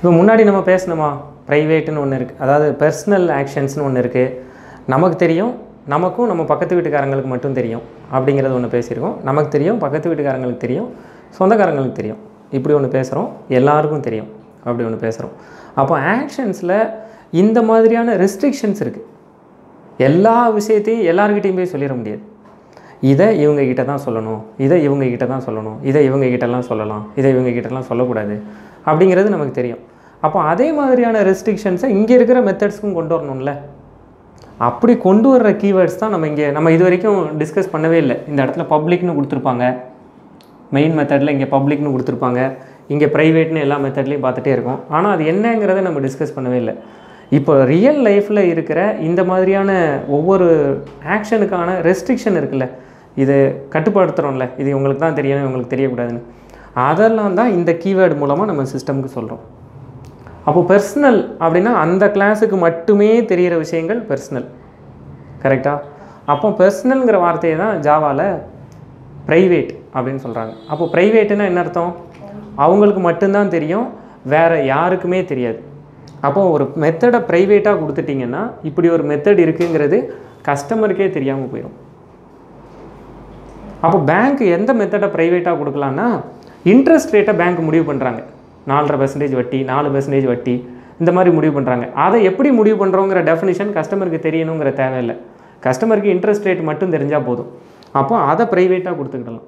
இப்போ முன்னாடி நம்ம பேசணுமா ப்ரைவேட்டுன்னு ஒன்று இருக்குது அதாவது பர்சனல் ஆக்ஷன்ஸ்னு ஒன்று இருக்குது நமக்கு தெரியும் நமக்கும் நம்ம பக்கத்து வீட்டுக்காரங்களுக்கு மட்டும் தெரியும் அப்படிங்கிறது ஒன்று பேசியிருக்கோம் நமக்கு தெரியும் பக்கத்து வீட்டுக்காரங்களுக்கு தெரியும் சொந்தக்காரங்களுக்கு தெரியும் இப்படி ஒன்று பேசுகிறோம் எல்லாருக்கும் தெரியும் அப்படி ஒன்று பேசுகிறோம் அப்போ ஆக்ஷன்ஸில் இந்த மாதிரியான ரெஸ்ட்ரிக்ஷன்ஸ் இருக்குது எல்லா விஷயத்தையும் எல்லாருக்கிட்டையும் போய் சொல்லிட முடியாது இதை இவங்க கிட்ட தான் சொல்லணும் இதை இவங்க கிட்ட தான் சொல்லணும் இதை இவங்க கிட்டலாம் சொல்லலாம் இதை இவங்க கிட்டலாம் சொல்லக்கூடாது அப்படிங்கிறது நமக்கு தெரியும் அப்போ அதே மாதிரியான ரெஸ்ட்ரிக்ஷன்ஸை இங்கே இருக்கிற மெத்தட்ஸ்க்கும் கொண்டு வரணும்ல அப்படி கொண்டு வர்ற கீவேர்ட்ஸ் தான் நம்ம இங்கே நம்ம இது வரைக்கும் டிஸ்கஸ் பண்ணவே இல்லை இந்த இடத்துல பப்ளிக்னு கொடுத்துருப்பாங்க மெயின் மெத்தடில் இங்கே பப்ளிக்னு கொடுத்துருப்பாங்க இங்கே ப்ரைவேட்னு எல்லா மெத்தட்லேயும் பார்த்துட்டே இருக்கோம் ஆனால் அது என்னங்கிறத நம்ம டிஸ்கஸ் பண்ணவே இல்லை இப்போ ரியல் லைஃப்பில் இருக்கிற இந்த மாதிரியான ஒவ்வொரு ஆக்ஷனுக்கான ரெஸ்ட்ரிக்ஷன் இருக்குல்ல இது கட்டுப்படுத்துகிறோம்ல இது உங்களுக்கு தான் தெரியணும் உங்களுக்கு தெரியக்கூடாதுன்னு அதெல்லாம் தான் இந்த கீவேர்டு மூலமாக நம்ம சிஸ்டமுக்கு சொல்கிறோம் அப்போ பர்சனல் அப்படின்னா அந்த கிளாஸுக்கு மட்டுமே தெரிகிற விஷயங்கள் பர்சனல் கரெக்டாக அப்போ பர்சனல்ங்கிற வார்த்தையை தான் ஜாவாவில் ப்ரைவேட் அப்படின்னு சொல்கிறாங்க அப்போ ப்ரைவேட்டுன்னா என்ன அர்த்தம் அவங்களுக்கு மட்டும்தான் தெரியும் வேறு யாருக்குமே தெரியாது அப்போ ஒரு மெத்தடை ப்ரைவேட்டாக கொடுத்துட்டிங்கன்னா இப்படி ஒரு மெத்தட் இருக்குங்கிறது கஸ்டமருக்கே தெரியாமல் போயிடும் அப்போ பேங்க் எந்த மெத்தடை ப்ரைவேட்டாக கொடுக்கலான்னா இன்ட்ரெஸ்ட் ரேட்டை பேங்க் முடிவு பண்ணுறாங்க நாலரை பர்சன்டேஜ் வட்டி நாலு பர்சன்டேஜ் வட்டி இந்த மாதிரி முடிவு பண்ணுறாங்க அதை எப்படி முடிவு பண்ணுறோங்கிற டெஃபினிஷன் கஸ்டமருக்கு தெரியணுங்கிற தேவையில்லை கஸ்டமருக்கு இன்ட்ரெஸ்ட் ரேட் மட்டும் தெரிஞ்சால் போதும் அப்போ அதை ப்ரைவேட்டாக கொடுத்துக்கிடலாம்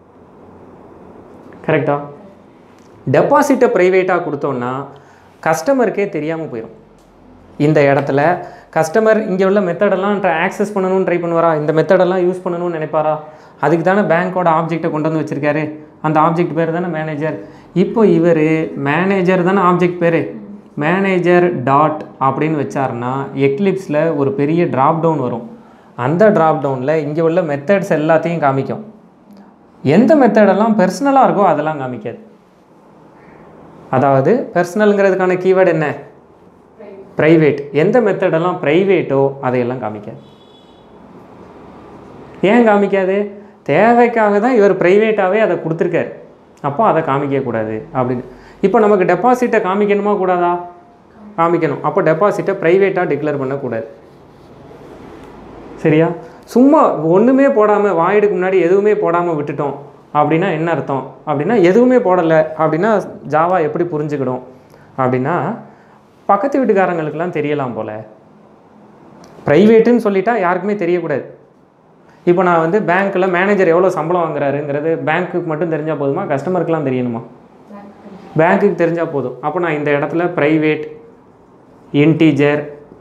கரெக்டா டெபாசிட்டை ப்ரைவேட்டாக கொடுத்தோன்னா கஸ்டமருக்கே தெரியாமல் போயிடும் இந்த இடத்துல கஸ்டமர் இங்கே உள்ள மெத்தடெல்லாம் ஆக்சஸ் பண்ணணும்னு ட்ரை பண்ணுவாரா இந்த மெத்தடெல்லாம் யூஸ் பண்ணணும்னு நினைப்பாரா அதுக்கு தானே பேங்க்கோட ஆப்ஜெக்டை கொண்டு வந்து வச்சுருக்காரு அந்த ஆப்ஜெக்ட் பேர் தானே மேனேஜர் இப்போ இவர் மேனேஜர் தானே ஆப்ஜெக்ட் பேர் மேனேஜர் டாட் அப்படின்னு வச்சாருன்னா எக்லிப்ஸில் ஒரு பெரிய ட்ராப் டவுன் வரும் அந்த ட்ராப் டவுனில் இங்கே உள்ள மெத்தட்ஸ் எல்லாத்தையும் காமிக்கும் எந்த மெத்தடெல்லாம் பெர்சனலாக இருக்கோ அதெல்லாம் காமிக்காது அதாவது பர்சனலுங்கிறதுக்கான கீவேர்டு என்ன ப்ரைவேட் எந்த மெத்தடெல்லாம் ப்ரைவேட்டோ அதையெல்லாம் காமிக்காது ஏன் காமிக்காது தேவைக்காக தான் இவர் ப்ரைவேட்டாகவே அதை கொடுத்துருக்காரு அப்போ அதை காமிக்கக்கூடாது அப்படின்னு இப்போ நமக்கு டெபாசிட்டை காமிக்கணுமா கூடாதா காமிக்கணும் அப்போ டெபாசிட்டை ப்ரைவேட்டாக டிக்ளேர் பண்ணக்கூடாது சரியா சும்மா ஒன்றுமே போடாமல் வாயிடுக்கு முன்னாடி எதுவுமே போடாமல் விட்டுட்டோம் அப்படின்னா என்ன அர்த்தம் அப்படின்னா எதுவுமே போடலை அப்படின்னா ஜாவா எப்படி புரிஞ்சுக்கிடும் அப்படின்னா பக்கத்து வீட்டுக்காரங்களுக்கெல்லாம் தெரியலாம் போல் ப்ரைவேட்டுன்னு சொல்லிட்டா யாருக்குமே தெரியக்கூடாது இப்போ நான் வந்து பேங்க்கில் மேனேஜர் எவ்வளோ சம்பளம் வாங்குறாருங்கிறது பேங்க்குக்கு மட்டும் தெரிஞ்சால் போதுமா கஸ்டமருக்குலாம் தெரியணுமா பேங்க்குக்கு தெரிஞ்சால் போதும் அப்போ நான் இந்த இடத்துல ப்ரைவேட் இன்டீஜர்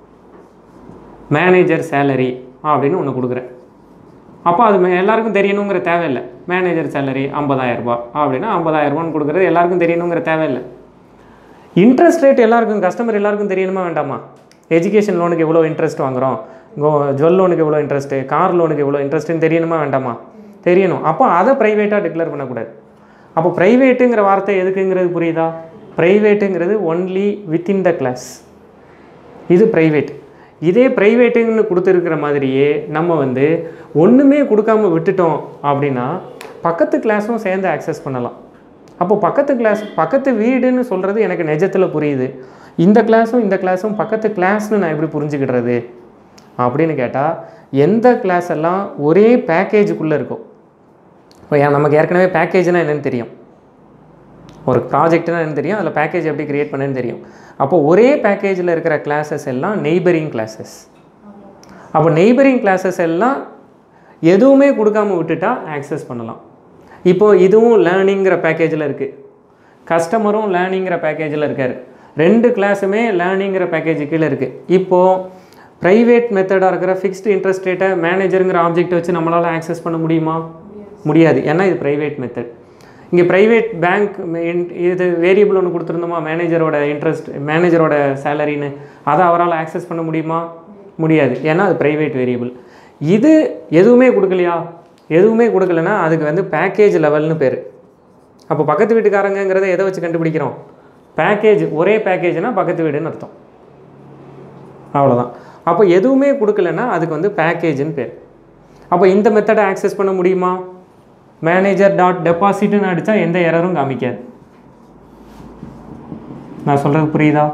மேனேஜர் சேலரி அப்படின்னு ஒன்று கொடுக்குறேன் அப்போ அது மே- எல்லாருக்கும் தெரியணுங்கிற தேவையில்லை மேனேஜர் சேலரி ஐம்பதாயிரரூபா அப்படின்னா ஐம்பதாயிரரூபான்னு கொடுக்குறது எல்லாருக்கும் தெரியணுங்கிற தேவையில்லை இன்ட்ரெஸ்ட் ரேட் எல்லாருக்கும் கஸ்டமர் எல்லாருக்கும் தெரியணுமா வேண்டாமா எஜுகேஷன் லோனுக்கு எவ்வளோ இன்ட்ரெஸ்ட் வாங்குறோம் ஜுவல் லோனுக்கு எவ்வளோ இன்ட்ரெஸ்ட்டு கார் லோனுக்கு எவ்வளோ இன்ட்ரெஸ்ட்டுன்னு தெரியணுமா வேண்டாமா தெரியணும் அப்போ அதை ப்ரைவேட்டாக டிக்ளேர் பண்ணக்கூடாது அப்போ ப்ரைவேட்டுங்கிற வார்த்தை எதுக்குங்கிறது புரியுதா ப்ரைவேட்டுங்கிறது ஒன்லி வித்தின் த கிளாஸ் இது ப்ரைவேட் இதே ப்ரைவேட்டுன்னு கொடுத்துருக்கிற மாதிரியே நம்ம வந்து ஒன்றுமே கொடுக்காம விட்டுட்டோம் அப்படின்னா பக்கத்து கிளாஸும் சேர்ந்து ஆக்சஸ் பண்ணலாம் அப்போ பக்கத்து கிளாஸ் பக்கத்து வீடுன்னு சொல்கிறது எனக்கு நிஜத்தில் புரியுது இந்த கிளாஸும் இந்த கிளாஸும் பக்கத்து கிளாஸ்னு நான் எப்படி புரிஞ்சுக்கிடுறது அப்படின்னு கேட்டால் எந்த கிளாஸ் எல்லாம் ஒரே பேக்கேஜுக்குள்ளே இருக்கும் இப்போ ஏன் நமக்கு ஏற்கனவே பேக்கேஜ்னால் என்னென்னு தெரியும் ஒரு ப்ராஜெக்ட்னா என்ன தெரியும் அதில் பேக்கேஜ் எப்படி கிரியேட் பண்ணேன்னு தெரியும் அப்போ ஒரே பேக்கேஜில் இருக்கிற கிளாஸஸ் எல்லாம் நெய்பரிங் கிளாஸஸ் அப்போ நெய்பரிங் கிளாஸஸ் எல்லாம் எதுவுமே கொடுக்காம விட்டுட்டா ஆக்சஸ் பண்ணலாம் இப்போது இதுவும் லேர்னிங்கிற பேக்கேஜில் இருக்குது கஸ்டமரும் லேர்னிங்கிற பேக்கேஜில் இருக்கார் ரெண்டு கிளாஸுமே லேர்னிங்கிற பேக்கேஜ் கீழே இருக்குது இப்போது ப்ரைவேட் மெத்தடாக இருக்கிற ஃபிக்ஸ்டு இன்ட்ரெஸ்ட் ரேட்டை மேனேஜருங்கிற ஆப்ஜெக்ட் வச்சு நம்மளால் ஆக்சஸ் பண்ண முடியுமா முடியாது ஏன்னா இது ப்ரைவேட் மெத்தட் இங்கே ப்ரைவேட் பேங்க் இது வேரியபிள் ஒன்று கொடுத்துருந்தோமா மேனேஜரோட இன்ட்ரெஸ்ட் மேனேஜரோட சேலரின்னு அதை அவரால் ஆக்சஸ் பண்ண முடியுமா முடியாது ஏன்னா அது ப்ரைவேட் வேரியபிள் இது எதுவுமே கொடுக்கலையா எதுவுமே கொடுக்கலனா அதுக்கு வந்து பேக்கேஜ் லெவல்னு பேர் அப்போ பக்கத்து வீட்டுக்காரங்கங்கிறத எதை வச்சு கண்டுபிடிக்கிறோம் பேக்கேஜ் ஒரே பேக்கேஜ்னால் பக்கத்து வீடுன்னு அர்த்தம் அவ்வளோதான் அப்போ எதுவுமே கொடுக்கலன்னா அதுக்கு வந்து பேக்கேஜ்னு பேர் அப்போ இந்த மெத்தடை ஆக்சஸ் பண்ண முடியுமா மேனேஜர் டாட் டெபாசிட்னு அடித்தா எந்த எரரும் காமிக்காது நான் சொல்கிறது புரியுதா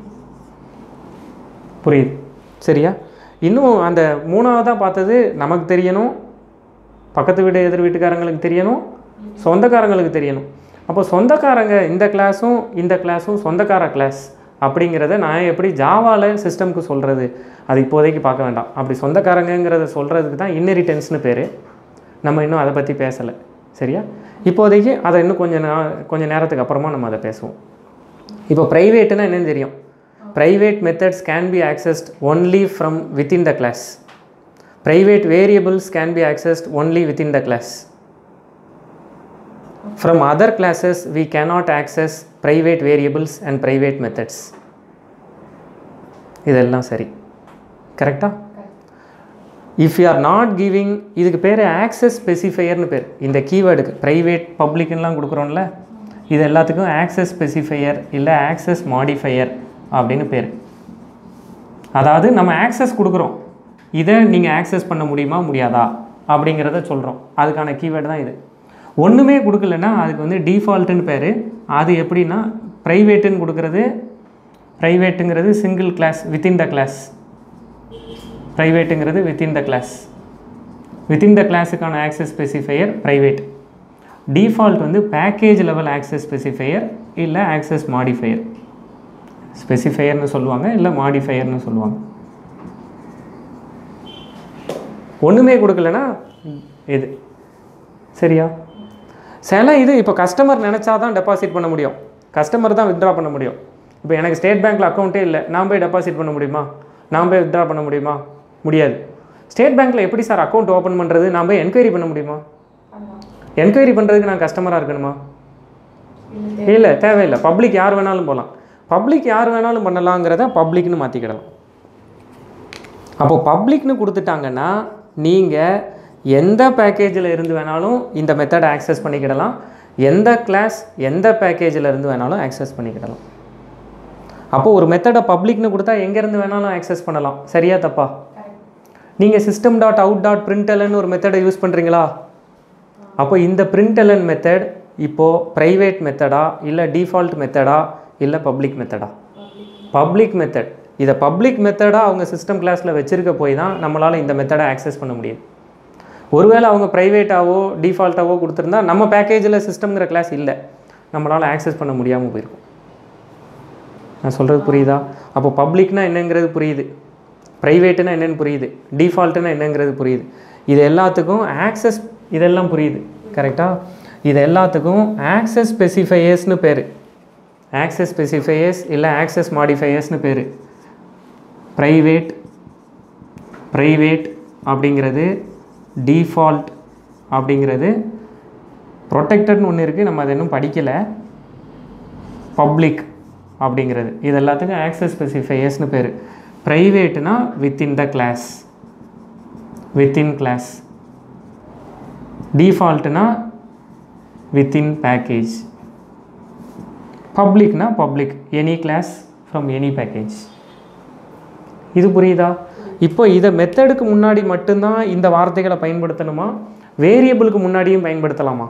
புரியுது சரியா இன்னும் அந்த மூணாவதாக பார்த்தது நமக்கு தெரியணும் பக்கத்து வீடு எதிர் வீட்டுக்காரங்களுக்கு தெரியணும் சொந்தக்காரங்களுக்கு தெரியணும் அப்போ சொந்தக்காரங்க இந்த கிளாஸும் இந்த கிளாஸும் சொந்தக்கார கிளாஸ் அப்படிங்கிறத நான் எப்படி ஜாவாவில் சிஸ்டம்க்கு சொல்கிறது அது இப்போதைக்கு பார்க்க வேண்டாம் அப்படி சொந்தக்காரங்கங்கிறத சொல்கிறதுக்கு தான் இன்னெரிட்டன்ஸ்னு பேர் நம்ம இன்னும் அதை பற்றி பேசலை சரியா இப்போதைக்கு அதை இன்னும் கொஞ்சம் நா கொஞ்சம் நேரத்துக்கு அப்புறமா நம்ம அதை பேசுவோம் இப்போ ப்ரைவேட்டுனா என்னன்னு தெரியும் private methods can be accessed only from within the class private variables can be accessed only within the class from other classes we cannot access private variables and private methods இதெல்லாம் சரி கரெக்டா if you are not giving இதுக்கு பேர் access ஸ்பெசிஃபையர்னு பேர் இந்த கீவேர்டுக்கு private பப்ளிக்லாம் கொடுக்குறோம்ல இது எல்லாத்துக்கும் ஆக்சஸ் ஸ்பெசிஃபையர் இல்லை ஆக்சஸ் மாடிஃபையர் அப்படின்னு பேர் அதாவது நம்ம ஆக்சஸ் கொடுக்குறோம் இதை நீங்கள் ஆக்சஸ் பண்ண முடியுமா முடியாதா அப்படிங்கிறத சொல்கிறோம் அதுக்கான கீவேர்டு தான் இது ஒன்றுமே கொடுக்கலன்னா அதுக்கு வந்து டிஃபால்ட்டுன்னு பேர் அது எப்படின்னா ப்ரைவேட்டுன்னு கொடுக்குறது ப்ரைவேட்டுங்கிறது single class within the class ப்ரைவேட்டுங்கிறது within the class within the கிளாஸுக்கான ஆக்சஸ் ஸ்பெசிஃபையர் ப்ரைவேட் டிஃபால்ட் வந்து பேக்கேஜ் லெவல் ஆக்சஸ் ஸ்பெசிஃபையர் இல்லை ஆக்சஸ் மாடிஃபையர் ஸ்பெசிஃபையர்னு சொல்லுவாங்க இல்லை மாடிஃபையர்னு சொல்லுவாங்க ஒன்றுமே கொடுக்கலனா இது சரியா சில இது இப்போ கஸ்டமர் நினச்சா தான் டெபாசிட் பண்ண முடியும் கஸ்டமர் தான் வித்ட்ரா பண்ண முடியும் இப்போ எனக்கு ஸ்டேட் பேங்க்கில் அக்கௌண்ட்டே இல்லை நான் போய் டெபாசிட் பண்ண முடியுமா நான் போய் வித்ட்ரா பண்ண முடியுமா முடியாது ஸ்டேட் பேங்க்கில் எப்படி சார் அக்கௌண்ட் ஓப்பன் பண்ணுறது நான் போய் என்கொயரி பண்ண முடியுமா என்கொயரி பண்ணுறதுக்கு நான் கஸ்டமராக இருக்கணுமா இல்லை தேவையில்லை பப்ளிக் யார் வேணாலும் போகலாம் பப்ளிக் யார் வேணாலும் பண்ணலாங்கிறத பப்ளிக்னு மாற்றிக்கிடலாம் அப்போ பப்ளிக்னு கொடுத்துட்டாங்கன்னா நீங்கள் எந்த பேக்கேஜில் இருந்து வேணாலும் இந்த மெத்தடை ஆக்சஸ் பண்ணிக்கிடலாம் எந்த கிளாஸ் எந்த பேக்கேஜில் இருந்து வேணாலும் ஆக்சஸ் பண்ணிக்கிடலாம் அப்போ ஒரு மெத்தடை பப்ளிக்னு கொடுத்தா எங்கேருந்து வேணாலும் ஆக்சஸ் பண்ணலாம் சரியா தப்பா நீங்கள் சிஸ்டம் டாட் அவுட் டாட் பிரிண்டலன்னு ஒரு மெத்தடை யூஸ் பண்ணுறீங்களா அப்போ இந்த பிரிண்டலன் மெத்தட் இப்போது ப்ரைவேட் மெத்தடா இல்லை டிஃபால்ட் மெத்தடா இல்லை பப்ளிக் மெத்தடா பப்ளிக் மெத்தட் இதை பப்ளிக் மெத்தடாக அவங்க சிஸ்டம் கிளாஸில் வச்சுருக்க போய் தான் நம்மளால் இந்த மெத்தடை ஆக்சஸ் பண்ண முடியும் ஒருவேளை அவங்க ப்ரைவேட்டாவோ டிஃபால்ட்டாவோ கொடுத்துருந்தா நம்ம பேக்கேஜில் சிஸ்டம்ங்கிற கிளாஸ் இல்லை நம்மளால் ஆக்சஸ் பண்ண முடியாமல் போயிருக்கும் நான் சொல்கிறது புரியுதா அப்போ பப்ளிக்னா என்னங்கிறது புரியுது ப்ரைவேட்டுனா என்னன்னு புரியுது டிஃபால்ட்டுனா என்னங்கிறது புரியுது இது எல்லாத்துக்கும் ஆக்சஸ் இதெல்லாம் புரியுது கரெக்டாக இது எல்லாத்துக்கும் ஆக்சஸ் ஸ்பெசிஃபையர்ஸ்னு பேர் ஆக்சஸ் ஸ்பெசிஃபையர்ஸ் இல்லை ஆக்சஸ் மாடிஃபையர்ஸ்னு பேர் ப்ரைவேட் ப்ரைவேட் அப்படிங்கிறது டிஃபால்ட் அப்படிங்கிறது ப்ரொடெக்டட்னு ஒன்று இருக்குது நம்ம அதை இன்னும் படிக்கலை பப்ளிக் அப்படிங்கிறது இது எல்லாத்துக்கும் ஆக்சஸ் ஸ்பெசிஃபையர்ஸ்னு பேர் ப்ரைவேட்னா within the class within class டிஃபால்ட்னா வித்தின் பேக்கேஜ் பப்ளிக்னா public any class from any package இது புரியுதா இப்போ இதை மெத்தடுக்கு முன்னாடி மட்டும்தான் இந்த வார்த்தைகளை பயன்படுத்தணுமா வேரியபிளுக்கு முன்னாடியும் பயன்படுத்தலாமா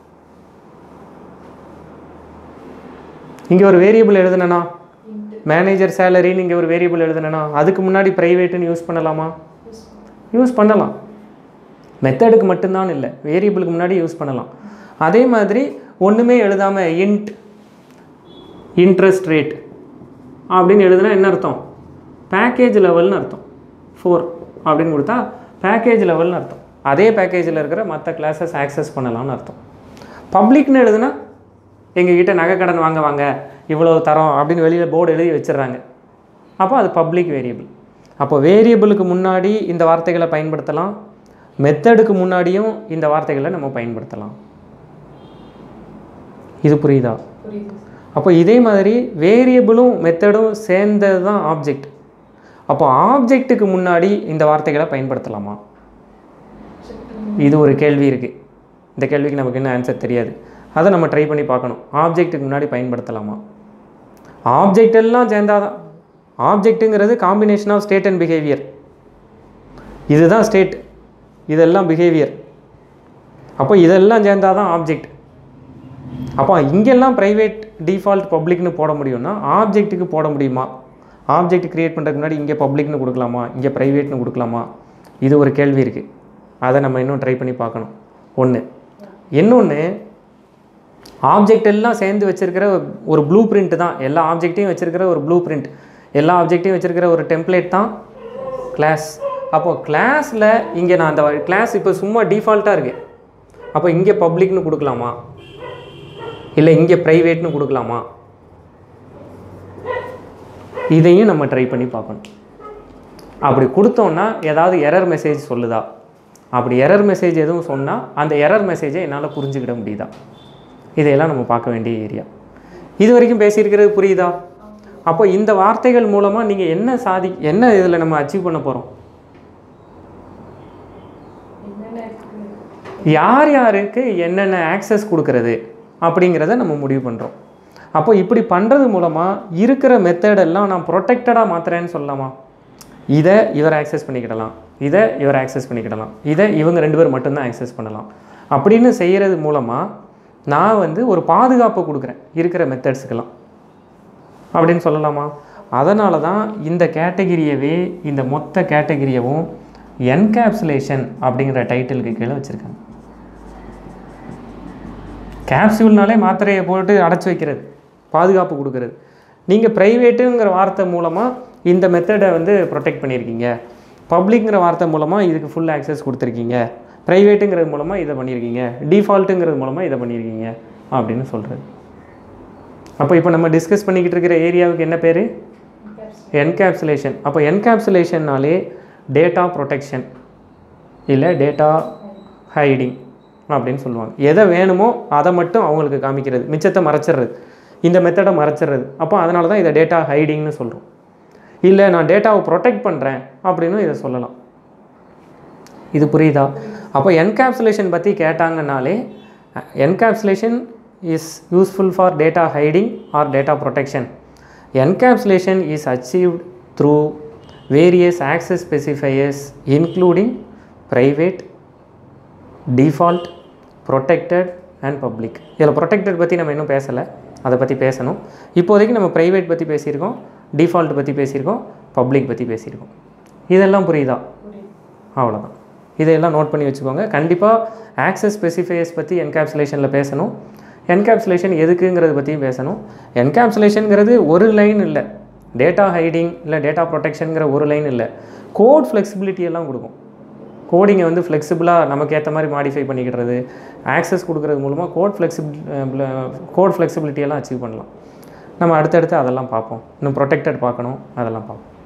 இங்கே ஒரு வேரியபிள் எழுதுனனா மேனேஜர் சேலரின்னு இங்கே ஒரு வேரியபிள் எழுதுனனா அதுக்கு முன்னாடி ப்ரைவேட்டுன்னு யூஸ் பண்ணலாமா யூஸ் பண்ணலாம் மெத்தடுக்கு மட்டும்தான் இல்லை வேரியபிளுக்கு முன்னாடி யூஸ் பண்ணலாம் அதே மாதிரி ஒன்றுமே எழுதாமல் இன்ட் இன்ட்ரெஸ்ட் ரேட் அப்படின்னு எழுதுனா என்ன அர்த்தம் பேக்கேஜ் லெவல்னு அர்த்தம் ஃபோர் அப்படின்னு கொடுத்தா பேக்கேஜ் லெவல்னு அர்த்தம் அதே பேக்கேஜில் இருக்கிற மற்ற கிளாஸஸ் ஆக்சஸ் பண்ணலாம்னு அர்த்தம் பப்ளிக்னு எழுதுனா எங்ககிட்ட நகை கடன் வாங்க வாங்க இவ்வளோ தரோம் அப்படின்னு வெளியில் போர்டு எழுதி வச்சிடுறாங்க அப்போ அது பப்ளிக் வேரியபிள் அப்போ வேரியபிளுக்கு முன்னாடி இந்த வார்த்தைகளை பயன்படுத்தலாம் மெத்தடுக்கு முன்னாடியும் இந்த வார்த்தைகளை நம்ம பயன்படுத்தலாம் இது புரியுதா அப்போ இதே மாதிரி வேரியபிளும் மெத்தடும் சேர்ந்தது தான் ஆப்ஜெக்ட் அப்போ ஆப்ஜெக்ட்டுக்கு முன்னாடி இந்த வார்த்தைகளை பயன்படுத்தலாமா இது ஒரு கேள்வி இருக்குது இந்த கேள்விக்கு நமக்கு என்ன ஆன்சர் தெரியாது அதை நம்ம ட்ரை பண்ணி பார்க்கணும் ஆப்ஜெக்ட்டுக்கு முன்னாடி பயன்படுத்தலாமா ஆப்ஜெக்ட் எல்லாம் சேர்ந்தாதான் ஆப்ஜெக்ட்டுங்கிறது combination of state and behaviour இதுதான் ஸ்டேட் இதெல்லாம் பிஹேவியர் அப்போ இதெல்லாம் சேர்ந்தாதான் ஆப்ஜெக்ட் அப்போ இங்கெல்லாம் ப்ரைவேட் டிஃபால்ட் பப்ளிக்னு போட முடியும்னா ஆப்ஜெக்ட்டுக்கு போட முடியுமா ஆப்ஜெக்ட் கிரியேட் பண்ணுறதுக்கு முன்னாடி இங்கே பப்ளிக்னு கொடுக்கலாமா இங்கே ப்ரைவேட்னு கொடுக்கலாமா இது ஒரு கேள்வி இருக்குது அதை நம்ம இன்னும் ட்ரை பண்ணி பார்க்கணும் ஒன்று இன்னொன்று ஆப்ஜெக்ட் எல்லாம் சேர்ந்து வச்சிருக்கிற ஒரு ப்ளூ பிரிண்ட் தான் எல்லா ஆப்ஜெக்ட்டையும் வச்சிருக்கிற ஒரு ப்ளூ பிரிண்ட் எல்லா ஆப்ஜெக்ட்டையும் வச்சிருக்கிற ஒரு டெம்ப்ளேட் தான் கிளாஸ் அப்போ கிளாஸில் இங்கே நான் அந்த கிளாஸ் இப்போ சும்மா டிஃபால்ட்டாக இருக்கு அப்போ இங்கே பப்ளிக்னு கொடுக்கலாமா இல்லை இங்கே ப்ரைவேட்னு கொடுக்கலாமா இதையும் நம்ம ட்ரை பண்ணி பார்க்கணும் அப்படி கொடுத்தோன்னா ஏதாவது எரர் மெசேஜ் சொல்லுதா அப்படி எரர் மெசேஜ் எதுவும் சொன்னால் அந்த எரர் மெசேஜை என்னால் புரிஞ்சுக்கிட முடியுதா இதையெல்லாம் நம்ம பார்க்க வேண்டிய ஏரியா இது வரைக்கும் பேசியிருக்கிறது புரியுதா அப்போ இந்த வார்த்தைகள் மூலமாக நீங்கள் என்ன சாதி என்ன இதில் நம்ம அச்சீவ் பண்ண போகிறோம் யார் யாருக்கு என்னென்ன ஆக்சஸ் கொடுக்கறது அப்படிங்கிறத நம்ம முடிவு பண்ணுறோம் அப்போ இப்படி பண்ணுறது மூலமாக இருக்கிற மெத்தடெல்லாம் நான் ப்ரொடெக்டடாக மாத்துறேன்னு சொல்லலாமா இதை இவர் ஆக்சஸ் பண்ணிக்கிடலாம் இதை இவர் ஆக்சஸ் பண்ணிக்கிடலாம் இதை இவங்க ரெண்டு பேர் மட்டும்தான் ஆக்சஸ் பண்ணலாம் அப்படின்னு செய்கிறது மூலமாக நான் வந்து ஒரு பாதுகாப்பு கொடுக்குறேன் இருக்கிற மெத்தட்ஸுக்கெல்லாம் அப்படின்னு சொல்லலாமா அதனால தான் இந்த கேட்டகிரியவே இந்த மொத்த கேட்டகிரியவும் என்கேப்சுலேஷன் அப்படிங்கிற டைட்டிலுக்கு கீழே வச்சுருக்காங்க கேப்சியூல்னாலே மாத்திரையை போட்டு அடைச்சி வைக்கிறது பாதுகாப்பு கொடுக்கறது நீங்கள் ப்ரைவேட்டுங்கிற வார்த்தை மூலமாக இந்த மெத்தடை வந்து ப்ரொடெக்ட் பண்ணியிருக்கீங்க பப்ளிக்ங்கிற வார்த்தை மூலமாக இதுக்கு ஃபுல் ஆக்சஸ் கொடுத்துருக்கீங்க ப்ரைவேட்டுங்கிறது மூலமாக இதை பண்ணியிருக்கீங்க டிஃபால்ட்டுங்கிறது மூலமாக இதை பண்ணியிருக்கீங்க அப்படின்னு சொல்கிறது அப்போ இப்போ நம்ம டிஸ்கஸ் பண்ணிக்கிட்டு இருக்கிற ஏரியாவுக்கு என்ன பேர் என்கேப்சுலேஷன் அப்போ என்கேப்சுலேஷன்னாலே டேட்டா ப்ரொடெக்ஷன் இல்லை டேட்டா ஹைடிங் அப்படின்னு சொல்லுவாங்க எதை வேணுமோ அதை மட்டும் அவங்களுக்கு காமிக்கிறது மிச்சத்தை மறைச்சிடுறது இந்த மெத்தடை மறைச்சிடுறது அப்போ அதனால தான் இதை டேட்டா ஹைடிங்னு சொல்கிறோம் இல்லை நான் டேட்டாவை ப்ரொடெக்ட் பண்ணுறேன் அப்படின்னு இதை சொல்லலாம் இது புரியுதா அப்போ என்கேப்சுலேஷன் பற்றி கேட்டாங்கனாலே encapsulation is useful for data hiding or data protection encapsulation is achieved through various access specifiers including private default protected and public இதில் ப்ரொடெக்டட் பற்றி நம்ம இன்னும் பேசலை அதை பற்றி பேசணும் இப்போதைக்கு நம்ம ப்ரைவேட் பற்றி பேசியிருக்கோம் டிஃபால்ட் பற்றி பேசியிருக்கோம் பப்ளிக் பற்றி பேசியிருக்கோம் இதெல்லாம் புரியுதா அவ்வளோதான் இதையெல்லாம் நோட் பண்ணி வச்சுக்கோங்க கண்டிப்பாக ஆக்சஸ் ஸ்பெசிஃபையர்ஸ் பற்றி என்கேப்சுலேஷனில் பேசணும் என்கேப்சுலேஷன் எதுக்குங்கிறது பற்றியும் பேசணும் என்கேப்சுலேஷனுங்கிறது ஒரு லைன் இல்லை டேட்டா ஹைடிங் இல்லை டேட்டா ப்ரொடெக்ஷனுங்கிற ஒரு லைன் இல்லை கோட் ஃப்ளெக்சிபிலிட்டி எல்லாம் கொடுக்கும் கோடிங்கை வந்து ஃப்ளெக்சிபிளாக நமக்கு ஏற்ற மாதிரி மாடிஃபை பண்ணிக்கிடுறது ஆக்சஸ் கொடுக்கறது மூலமாக கோட் ஃப்ளெக்சிபிள் கோட் ஃப்ளெக்சிபிலிட்டியெல்லாம் அச்சீவ் பண்ணலாம் நம்ம அடுத்தடுத்து அதெல்லாம் பார்ப்போம் இன்னும் ப்ரொடெக்டட் பார்க்கணும் அதெல்லாம் பார்ப்போம்